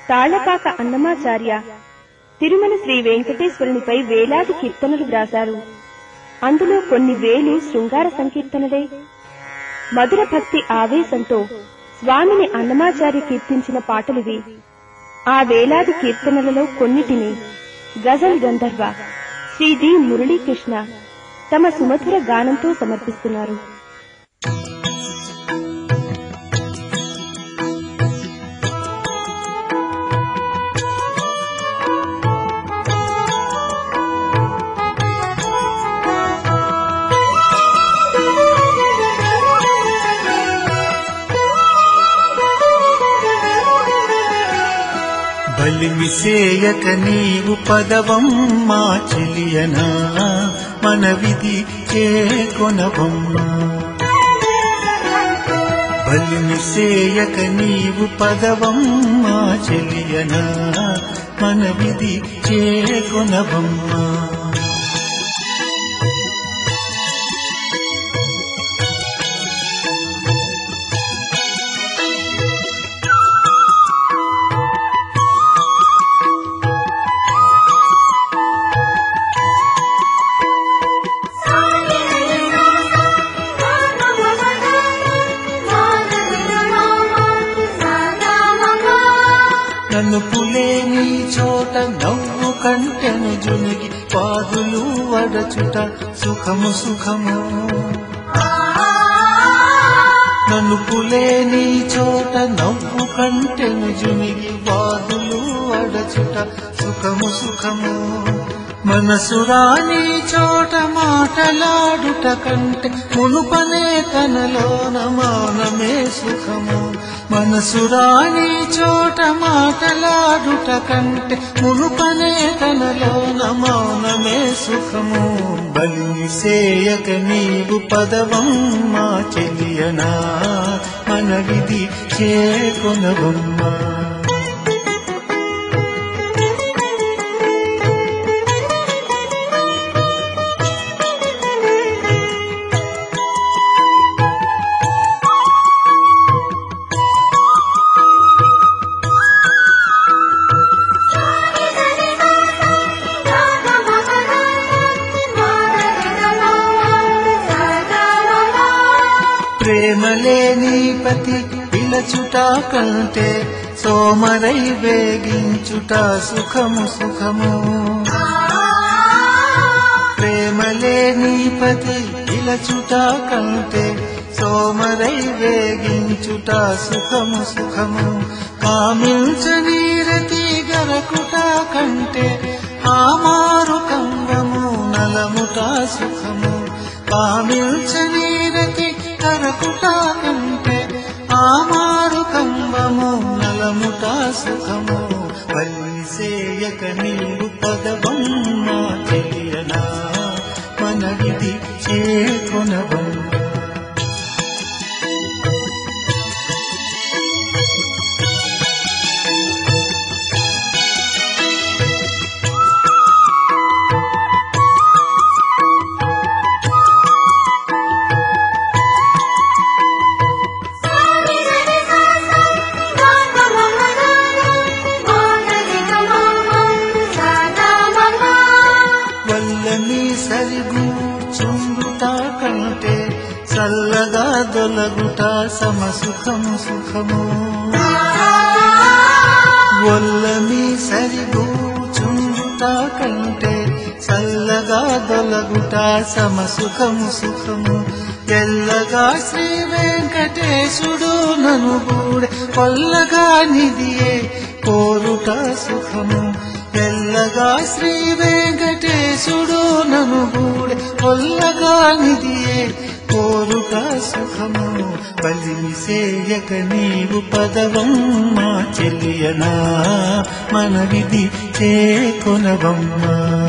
తాళ్లపాక అన్నమాచార్య తిరుమల శ్రీ వెంకటేశ్వరునిపై వేలాది కీర్తనలు వ్రాశారు అందులో కొన్ని వేలు శృంగార సంకీర్తనలే మధుర భక్తి ఆవేశంతో స్వామిని అన్నమాచార్య కీర్తించిన పాటలివి ఆ వేలాది కీర్తనలలో కొన్నిటిని గజల్ గంధర్వ శ్రీ డి మురళీకృష్ణ తమ సుమధుర గానంతో సమర్పిస్తున్నారు బలిమిసేయక నీవు పదవం మా చెలియనా మన విధి చేకొనవమ్మా బలిమిసేయక నీవు పదవం మా చెలియనా మన విధి చేకొనవమ్మా నన్ను పులేని చోట నవ్వు కంటెను జునిగి పాదులు వడచుట సుఖము సుఖము నన్ను పులేని చోట నవ్వు కంటెను జునిగి బాదులు వడచుట సుఖము సుఖము మనసు రాని చోట మాటలాడుట కంటే మునుపనే తనలోన మౌనమే సుఖము మనసు రాని చోట మాటలాడుట కంటే మునుపనే తనలోన మౌనమే సుఖము బలి సేయక నీవు పదవం మా చెలియనా మన విధి చేకొనవమ్మా ప్రేమలేని పతి పిలచుట కంటే సోమరై వేగించుట సుఖము సుఖము ప్రేమలేని పతి పిలచుట కంటే సోమరై వేగించుట సుఖము సుఖము కామించని రతి గరకుట కంటే ఆమారు కంగము నలముట సుఖము కామించని రతి కరకుట కంటే ఆమారు కంబము నలముట సుఖము పల్లిసేయక నీవు పదవం మా చెలియనా మన విధి చేకొనవమ్మా వల్లని సరిగూచుండుట కంటే చల్లగా దొలగుట సమసుఖము సుఖము వల్లని సరిగూచుండుట కంటే చల్లగా దొలగుట సమసుఖము సుఖము ఎల్లగా శ్రీ వెంకటేశుడు నను గూడె కొల్లగా నిధియే కోరుట సుఖము ఎల్లగా శ్రీ వెంకటేశుడు నను గూడె కొల్లగా నిధియే కోరుట సుఖము బలిమి సేయక నీవు పదవం మా చెల్లియనా మన విధి చేకొనవమ్మా